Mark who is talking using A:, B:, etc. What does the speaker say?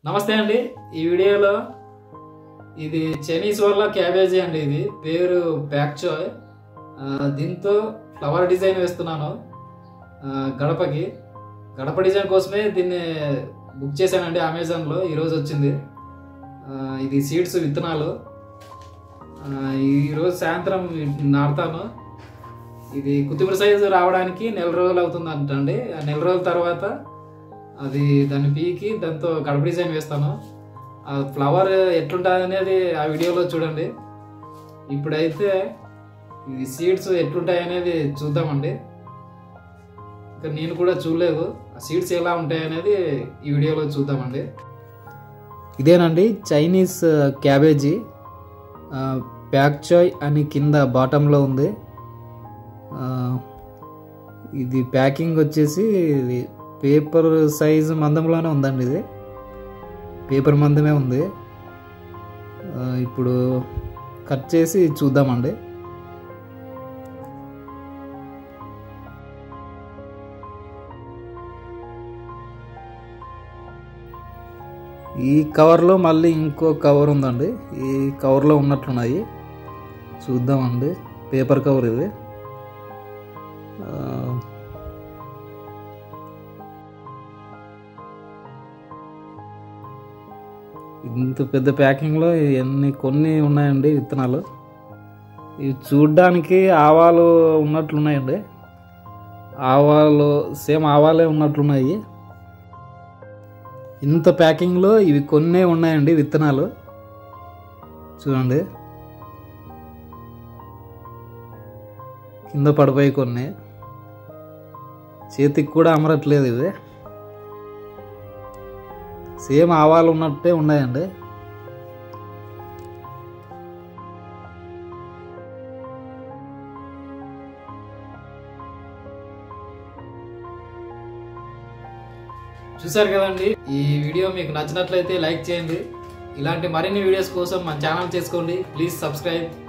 A: నమస్తే అండి ఈ వీడియోలో ఇది చైనీస్ వల్ల క్యాబేజీ అండి ఇది పేరు ప్యాక్ చాయ్ ఆ, దీంతో ఫ్లవర్ డిజైన్ వేస్తున్నాను ఆ, గడపకి గడప డిజైన్ కోసమే దీన్ని బుక్ చేశానండి అమెజాన్లో ఈరోజు వచ్చింది ఆ, ఇది సీడ్స్ విత్తనాలు ఆ, ఈరోజు సాయంత్రం నాటుతాను ఇది కొత్తిమీర సైజు రావడానికి నెల రోజులు అవుతుంది అంటండి ఆ నెల రోజుల తర్వాత అది దాన్ని పీకి దాంతో గడప డిజైన్ వేస్తాను ఆ ఫ్లవర్ ఎట్లుంటుంది అనేది ఆ వీడియోలో చూడండి ఇప్పుడైతే ఈ సీడ్స్ ఎట్లుంటాయి అనేది చూద్దామండి ఇంకా నేను కూడా చూడలేదు ఆ సీడ్స్ ఎలా ఉంటాయి అనేది ఈ వీడియోలో చూద్దామండి ఇదేనండి చైనీస్ క్యాబేజీ ప్యాక్ చాయ్ అని కింద బాటంలో ఉంది ఆ, ఇది ప్యాకింగ్ వచ్చేసి ఇది పేపర్ సైజు మందంలోనే ఉందండి ఇది పేపర్ మందమే ఉంది ఆ, ఇప్పుడు కట్ చేసి చూద్దామండి ఈ కవర్లో మళ్ళీ ఇంకో కవర్ ఉందండి ఈ కవర్లో ఉన్నట్లున్నాయి చూద్దామండి పేపర్ కవర్ ఇది ఆ, ఇంత పెద్ద ప్యాకింగ్లో ఎన్ని కొన్ని ఉన్నాయండి విత్తనాలు ఇవి చూడ్డానికి ఆవాలు ఉన్నట్లున్నాయండి ఆవాలు సేమ్ ఆవాలే ఉన్నట్లున్నాయి ఇంత ప్యాకింగ్లో ఇవి కొన్నే ఉన్నాయండి విత్తనాలు చూడండి కింద పడిపోయి కొన్ని చేతికి కూడా అమరట్లేదు ఇవి సేమ్ ఆవాలు ఉన్నట్టే ఉన్నాయండి చూసారు కదండి ఈ వీడియో మీకు నచ్చినట్లయితే లైక్ చేయండి ఇలాంటి మరిన్ని వీడియోస్ కోసం మన ఛానల్ చేసుకోండి ప్లీజ్ సబ్స్క్రైబ్